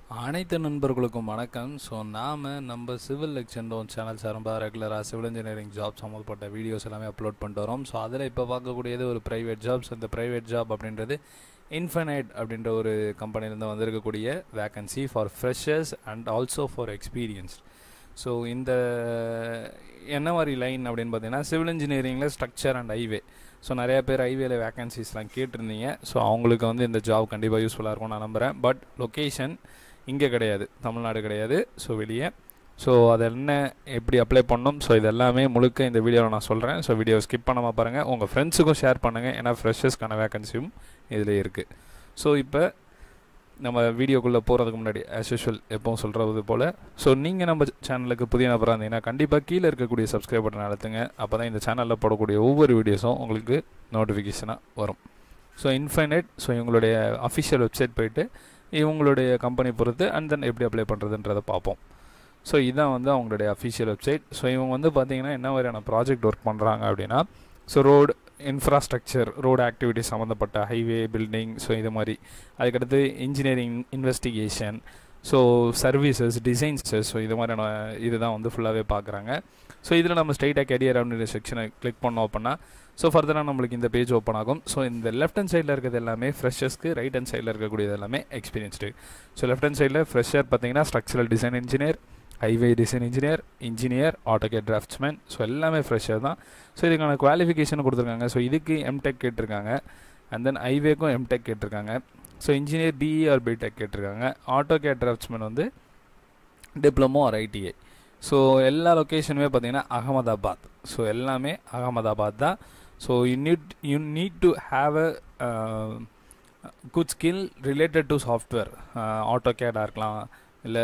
அனைத்து நண்பர்களுக்கும் வணக்கம் ஸோ நாம் நம்ம சிவில் லெக்சண்டோன் சேனல் சார்பாக ரெகுலராக சிவில் இன்ஜினியரிங் ஜாப் சம்மந்தப்பட்ட வீடியோஸ் எல்லாமே அப்லோட் பண்ணிட்டு வரோம் ஸோ அதில் இப்போ பார்க்கக்கூடியது ஒரு ப்ரைவேட் ஜாப்ஸ் இந்த ப்ரைவேட் ஜாப் அப்படின்றது இன்ஃபனைட் அப்படின்ற ஒரு கம்பெனிலேருந்து வந்திருக்கக்கூடிய vacancy for freshers and also for experienced so இந்த என்ன மாதிரி லைன் அப்படின்னு பார்த்தீங்கன்னா சிவில் இன்ஜினியரிங்கில் ஸ்ட்ரக்சர் அண்ட் ஹைவே ஸோ நிறைய பேர் ஹைவேல வேக்கன்சிஸ்லாம் கேட்டிருந்தீங்க ஸோ அவங்களுக்கு வந்து இந்த ஜாப் கண்டிப்பாக யூஸ்ஃபுல்லாக இருக்கும் நான் நம்புகிறேன் பட் லொக்கேஷன் இங்கே கிடையாது தமிழ்நாடு கிடையாது ஸோ வெளியே ஸோ அது என்ன எப்படி அப்ளை பண்ணணும் ஸோ இது எல்லாமே முழுக்க இந்த வீடியோவில் நான் சொல்கிறேன் ஸோ வீடியோ ஸ்கிப் பண்ணாமல் பாருங்கள் உங்கள் ஃப்ரெண்ட்ஸுக்கும் ஷேர் பண்ணுங்கள் ஏன்னா ஃப்ரெஷர்ஸ்க்கான வேக்கன்சியும் இதில் இருக்குது ஸோ இப்போ நம்ம வீடியோக்குள்ளே போகிறதுக்கு முன்னாடி ஆஸ் யூஷுவல் எப்பவும் சொல்கிறது போல் ஸோ நீங்கள் நம்ம சேனலுக்கு புதிய நபராக இருந்தீங்கன்னா கண்டிப்பாக கீழே இருக்கக்கூடிய சப்ஸ்கிரைப் பட்டன் அழுத்துங்க அப்போ தான் இந்த சேனலில் போடக்கூடிய ஒவ்வொரு வீடியோஸும் உங்களுக்கு நோட்டிஃபிகேஷனாக வரும் ஸோ இன்ஃபைனைட் ஸோ இவங்களுடைய அஃபிஷியல் வெப்சைட் போயிட்டு இவங்களுடைய கம்பெனி பொறுத்து அண்ட் தென் எப்படி அப்ளை பண்ணுறதுன்றதை பார்ப்போம் ஸோ இதுதான் வந்து அவங்களுடைய அஃபிஷியல் வெப்சைட் ஸோ இவங்க வந்து பார்த்தீங்கன்னா என்ன மாதிரியான ப்ராஜெக்ட் ஒர்க் பண்ணுறாங்க அப்படின்னா so road infrastructure road activity சம்மந்தப்பட்ட ஹைவே பில்டிங் ஸோ இது மாதிரி அதுக்கடுத்து engineering investigation so services designs so இது மாதிரியான இதுதான் வந்து ஃபுல்லாகவே பார்க்குறாங்க ஸோ இதில் நம்ம ஸ்ட்ரைட்டாக கெரியர் அப்படின்ற செக்ஷனை கிளிக் பண்ணோம் அப்படின்னா ஸோ ஃபர்தராக நம்மளுக்கு இந்த பேஜ் ஓப்பன் ஆகும் ஸோ இந்த லெஃப்ட் ஹேண்ட் சைடில் இருக்கிறது எல்லாமே ஃப்ரெஷர்ஸ்க்கு ரைட் ஹேண்ட் சைடில் இருக்கக்கூடியது எல்லாமே எக்ஸ்பீரியன்ஸ்டு ஸோ லெஃப்ட் ஹேண்ட் சைடில் ஃப்ரெஷர் பார்த்தீங்கன்னா structural design engineer highway design engineer engineer AutoCAD draftsman so எல்லாமே ஃப்ரெஷர் தான் ஸோ இதுக்கான குவாலிஃபிகேஷன் கொடுத்துருக்காங்க ஸோ இதுக்கு எம்டெக் கேட்டிருக்காங்க அண்ட் தென் ஹைவேக்கும் எம்டெக் கேட்டிருக்காங்க so engineer BE or BTech கேட்டிருக்காங்க ஆட்டோகேட் டிராஃப்ட்ஸ்மேன் வந்து டிப்ளமோ ஆர் ஐடிஐ ஸோ எல்லா லொக்கேஷனுமே பார்த்தீங்கன்னா அகமதாபாத் ஸோ எல்லாமே அகமதாபாத் தான் so you need you need to have a good skill related to software ஆட்டோகேடாக இருக்கலாம் இல்லை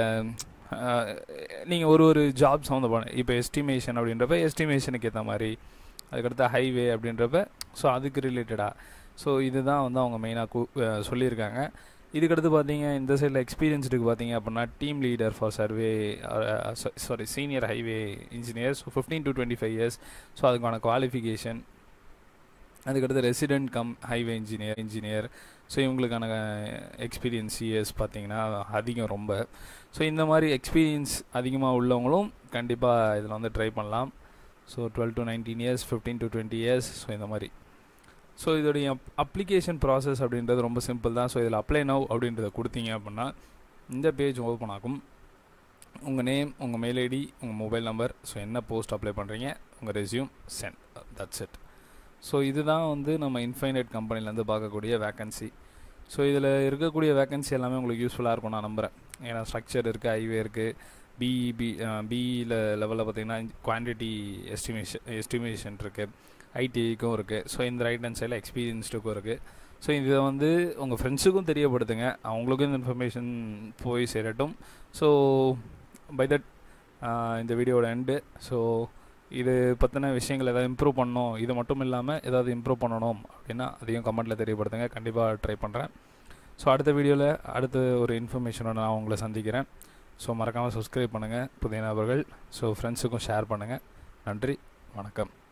நீங்கள் ஒரு ஒரு ஜாப் சம்மந்தப்பட்ட இப்போ எஸ்டிமேஷன் அப்படின்றப்ப எஸ்டிமேஷனுக்கு ஏற்ற மாதிரி அதுக்கடுத்து ஹைவே அப்படின்றப்ப ஸோ அதுக்கு ரிலேட்டடாக ஸோ இதுதான் வந்து அவங்க மெயினாக கூ சொல்லியிருக்காங்க இதுக்கடுத்து பார்த்தீங்க இந்த சைடில் எக்ஸ்பீரியன்ஸ்டுக்கு பார்த்தீங்க அப்படின்னா team leader for survey sorry senior highway engineer so fifteen to twenty five years so அதுக்கான குவாலிஃபிகேஷன் அதுக்கடுத்து resident cum highway engineer engineer so இவங்களுக்கான எக்ஸ்பீரியன்ஸ் இயர்ஸ் பார்த்தீங்கன்னா அதிகம் ரொம்ப ஸோ இந்த மாதிரி எக்ஸ்பீரியன்ஸ் அதிகமாக உள்ளவங்களும் கண்டிப்பாக இதில் வந்து ட்ரை பண்ணலாம் so twelve to nineteen years fifteen to twenty years so இந்த மாதிரி ஸோ இதோடைய அப்ளிகேஷன் ப்ராசஸ் அப்படின்றது ரொம்ப சிம்பிள் தான் ஸோ இதில் அப்ளை நவ் அப்படின்றத கொடுத்தீங்க அப்படின்னா இந்த பேஜ் ஓப்பன் ஆகும் உங்கள் நேம் உங்கள் மெயில் ஐடி உங்கள் மொபைல் நம்பர் ஸோ என்ன போஸ்ட் அப்ளை பண்ணுறீங்க உங்கள் resume send that's it so இதுதான் வந்து நம்ம இன்ஃபைனைட் கம்பெனிலேருந்து பார்க்கக்கூடிய வேக்கன்சி ஸோ இதில் இருக்கக்கூடிய வேக்கன்சி எல்லாமே உங்களுக்கு யூஸ்ஃபுல்லாக இருக்கும் நான் நம்புகிறேன் ஏன்னா ஸ்ட்ரக்சர் இருக்குது ஹைவே இருக்குது பிஇ பி பிஇயில் லெவலில் பார்த்தீங்கன்னா குவான்டிட்டி எஸ்டிமேஷன் எஸ்டிமேஷன் இருக்குது ஐடிஐக்கும் இருக்குது ஸோ இந்த ரைட் ஹேண்ட் சைடில் எக்ஸ்பீரியன்ஸ்டுக்கும் இருக்குது ஸோ இதை வந்து உங்கள் ஃப்ரெண்ட்ஸுக்கும் தெரியப்படுத்துங்க அவங்களுக்கும் இந்த இன்ஃபர்மேஷன் போய் சேரட்டும் ஸோ பை தட் இந்த வீடியோட எண்டு ஸோ இது பற்றின விஷயங்கள் ஏதாவது இம்ப்ரூவ் பண்ணணும் இது மட்டும் இல்லாமல் ஏதாவது இம்ப்ரூவ் பண்ணணும் அப்படின்னா அதையும் கமெண்ட்டில் தெரியப்படுத்துங்க கண்டிப்பாக ட்ரை பண்ணுறேன் ஸோ அடுத்த வீடியோவில் அடுத்த ஒரு இன்ஃபர்மேஷனோட நான் உங்களை சந்திக்கிறேன் ஸோ மறக்காமல் சப்ஸ்கிரைப் பண்ணுங்கள் புதிய நபர்கள் ஸோ ஃப்ரெண்ட்ஸுக்கும் ஷேர் பண்ணுங்கள் நன்றி வணக்கம்